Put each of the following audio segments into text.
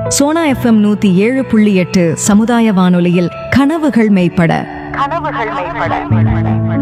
Sona FM நூத்தி ஏழு புள்ளி எட்டு சமுதாய வானொலியில் கனவுகள் மெய்ப்பட கனவுகள் மேம்பட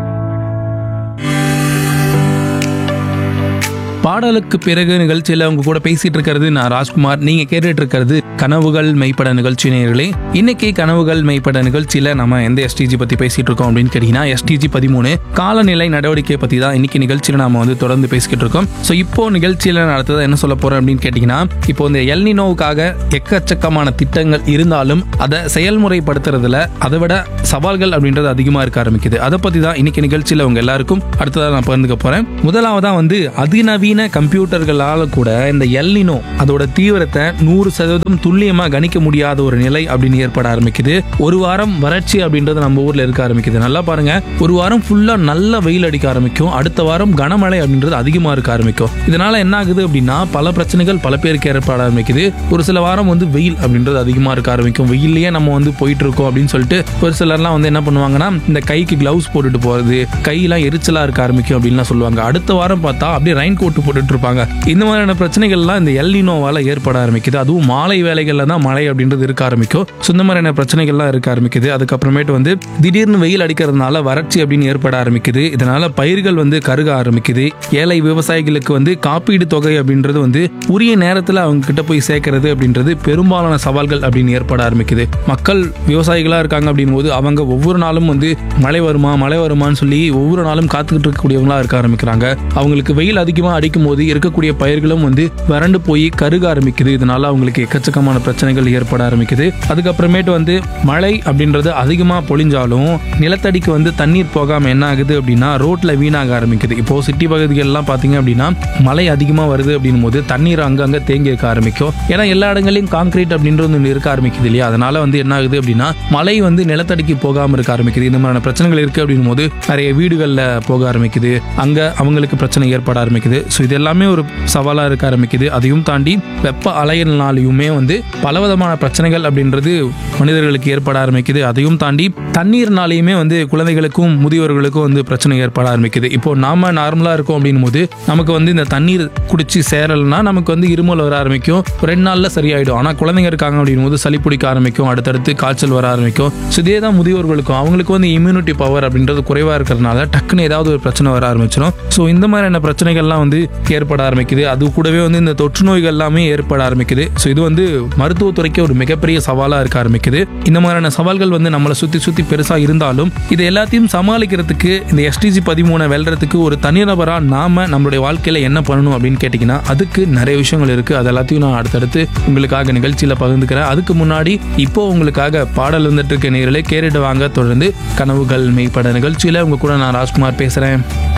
பாடலுக்கு பிறகு நிகழ்ச்சியில் உங்க கூட பேசிட்டு இருக்கிறது நான் ராஜ்குமார் நீங்க கேட்டுட்டு இருக்கிறது கனவுகள் மெய்ப்பட நிகழ்ச்சி நேயர்களே இன்னைக்கு கனவுகள் மெய்ப்பட நிகழ்ச்சியில நம்ம எந்த எஸ்டிஜி பத்தி பேசிட்டு இருக்கோம் அப்படின்னு கேட்டீங்கன்னா எஸ்டிஜி பதிமூணு காலநிலை நடவடிக்கை பத்தி தான் இன்னைக்கு நிகழ்ச்சியில நாம வந்து தொடர்ந்து பேசிக்கிட்டு இருக்கோம் ஸோ இப்போ நிகழ்ச்சியில நடத்தது என்ன சொல்ல போறோம் அப்படின்னு கேட்டீங்கன்னா இப்போ இந்த எல்னினோவுக்காக எக்கச்சக்கமான திட்டங்கள் இருந்தாலும் அதை செயல்முறைப்படுத்துறதுல அதை விட சவால்கள் அப்படின்றது அதிகமா இருக்க ஆரம்பிக்குது அதை பத்தி தான் இன்னைக்கு நிகழ்ச்சியில உங்க எல்லாருக்கும் அடுத்ததாக நான் பகிர்ந்துக்க போறேன் முதலாவதா வந்து அதிநவீன கம்ப்யூட்டர்களால கூட இந்த எல்னினோ அதோட தீவிரத்தை நூறு சதவீதம் துல்லியமா கணிக்க முடியாத ஒரு நிலை அப்படின்னு ஏற்பட ஆரம்பிக்குது ஒரு வாரம் வறட்சி அப்படின்றது நம்ம ஊர்ல இருக்க ஆரம்பிக்குது நல்லா பாருங்க ஒரு வாரம் ஃபுல்லா நல்ல வெயில் அடிக்க ஆரம்பிக்கும் அடுத்த வாரம் கனமழை அப்படின்றது அதிகமா இருக்க ஆரம்பிக்கும் இதனால என்ன ஆகுது அப்படின்னா பல பிரச்சனைகள் பல பேருக்கு ஏற்பட ஆரம்பிக்குது ஒரு சில வாரம் வந்து வெயில் அப்படின்றது அதிகமா இருக்க ஆரம்பிக்கும் வெயில்லயே நம்ம வந்து போயிட்டு இருக்கோம் அப்படின்னு சொல்லிட்டு ஒரு சிலர்லாம் வந்து என்ன பண்ணுவாங்கன்னா இந்த கைக்கு கிளவுஸ் போட்டுட்டு போறது கையெல்லாம் எரிச்சலா இருக்க ஆரம்பிக்கும் அப்படின்லாம் சொல்லுவாங்க அடுத்த வாரம் பார்த்தா அப்படியே ரெயின் கோட் போட்டுட்டு இருப்பாங்க இந்த மாதிரியான பிரச்சனைகள்லாம் இந்த எல்லினோவால ஏற்பட ஆரம்பிக்குது அதுவும் மாலை வேலைகள்ல தான் மழை அப்படின்றது இருக்க ஆரம்பிக்கும் ஸோ இந்த மாதிரியான பிரச்சனைகள்லாம் இருக்க ஆரம்பிக்குது அதுக்கப்புறமேட்டு வந்து திடீர்னு வெயில் அடிக்கிறதுனால வறட்சி அப்படின்னு ஏற்பட ஆரம்பிக்குது இதனால பயிர்கள் வந்து கருக ஆரம்பிக்குது ஏழை விவசாயிகளுக்கு வந்து காப்பீடு தொகை அப்படின்றது வந்து உரிய நேரத்தில் அவங்க கிட்ட போய் சேர்க்கறது அப்படின்றது பெரும்பாலான சவால்கள் அப்படின்னு ஏற்பட ஆரம்பிக்குது மக்கள் விவசாயிகளா இருக்காங்க அப்படின் போது அவங்க ஒவ்வொரு நாளும் வந்து மழை வருமா மழை வருமான்னு சொல்லி ஒவ்வொரு நாளும் காத்துக்கிட்டு இருக்கக்கூடியவங்களா இருக்க ஆரம்பிக்கிறாங்க அவங்களுக்கு வெயில் அதிகமாக அடிக்கும் போது இருக்கக்கூடிய பயிர்களும் வந்து வறண்டு போய் கருக ஆரம்பிக்குது இதனால அவங்களுக்கு எக்கச்சக்கமான பிரச்சனைகள் ஏற்பட ஆரம்பிக்குது அதுக்கப்புறமேட்டு வந்து மழை அப்படின்றது அதிகமாக பொழிஞ்சாலும் நிலத்தடிக்கு வந்து தண்ணீர் போகாம என்ன ஆகுது அப்படின்னா ரோட்ல வீணாக ஆரம்பிக்குது இப்போ சிட்டி பகுதிகளெல்லாம் பார்த்தீங்க அப்படின்னா மழை அதிகமாக வருது அப்படின்னும் போது தண்ணீர் அங்கங்க தேங்கி இருக்க ஆரம்பிக்கும் ஏன்னா எல்லா இடங்களையும் கான்கிரீட் அப்படின்றது ஒன்று இருக்க ஆரம்பிக்குது இல்லையா அதனால வந்து என்ன ஆகுது அப்படின்னா மழை வந்து நிலத்தடிக்கு போகாம இருக்க ஆரம்பிக்குது இந்த மாதிரியான பிரச்சனைகள் இருக்கு அப்படின்னும் போது நிறைய வீடுகளில் போக ஆரம்பிக்குது அங்க அவங்களுக்கு பிரச்சனை ஏற்பட ஆரம்பிக்குது ஸோ இது எல்லாமே ஒரு சவாலா இருக்க ஆரம்பிக்குது அதையும் தாண்டி வெப்ப அலையினாலையுமே வந்து பலவிதமான பிரச்சனைகள் அப்படின்றது மனிதர்களுக்கு ஏற்பட ஆரம்பிக்குது அதையும் தாண்டி தண்ணீர்னாலையுமே வந்து குழந்தைகளுக்கும் முதியோர்களுக்கும் வந்து பிரச்சனை ஏற்பட ஆரம்பிக்குது இப்போ நாம நார்மலா இருக்கோம் அப்படின்னும் போது நமக்கு வந்து இந்த தண்ணீர் குடிச்சு சேரலைன்னா நமக்கு வந்து இருமல் வர ஆரம்பிக்கும் ஒரு ரெண்டு நாள்ல சரியாயிடும் ஆனா குழந்தைங்க இருக்காங்க அப்படின்னும் போது சளி பிடிக்க ஆரம்பிக்கும் அடுத்தடுத்து காய்ச்சல் வர ஆரம்பிக்கும் ஸோ இதே தான் முதியோர்களுக்கும் அவங்களுக்கு வந்து இம்யூனிட்டி பவர் அப்படின்றது குறைவா இருக்கிறதுனால டக்குன்னு ஏதாவது ஒரு பிரச்சனை வர ஆரம்பிச்சிடும் ஸோ இந்த மாதிரியான பிரச்சனைகள்லாம் வந்து ஏற்பட ஆரம்பிக்குது அது கூடவே வந்து இந்த தொற்று நோய்கள் எல்லாமே ஏற்பட ஆரம்பிக்குது ஸோ இது வந்து மருத்துவத்துறைக்கு ஒரு மிகப்பெரிய சவாலாக இருக்க ஆரம்பிக்குது இந்த மாதிரியான சவால்கள் வந்து நம்மளை சுற்றி சுற்றி பெருசாக இருந்தாலும் இது எல்லாத்தையும் சமாளிக்கிறதுக்கு இந்த எஸ்டிஜி பதிமூணை வெல்றதுக்கு ஒரு தனிநபராக நாம நம்மளுடைய வாழ்க்கையில் என்ன பண்ணணும் அப்படின்னு கேட்டிங்கன்னா அதுக்கு நிறைய விஷயங்கள் இருக்குது அது எல்லாத்தையும் நான் அடுத்தடுத்து உங்களுக்காக நிகழ்ச்சியில் பகிர்ந்துக்கிறேன் அதுக்கு முன்னாடி இப்போ உங்களுக்காக பாடல் வந்துட்டு இருக்க நேரில் கேட்டுட்டு வாங்க தொடர்ந்து கனவுகள் மெய்ப்பட நிகழ்ச்சியில் உங்க கூட நான் ராஜ்குமார் பேசுகிறேன்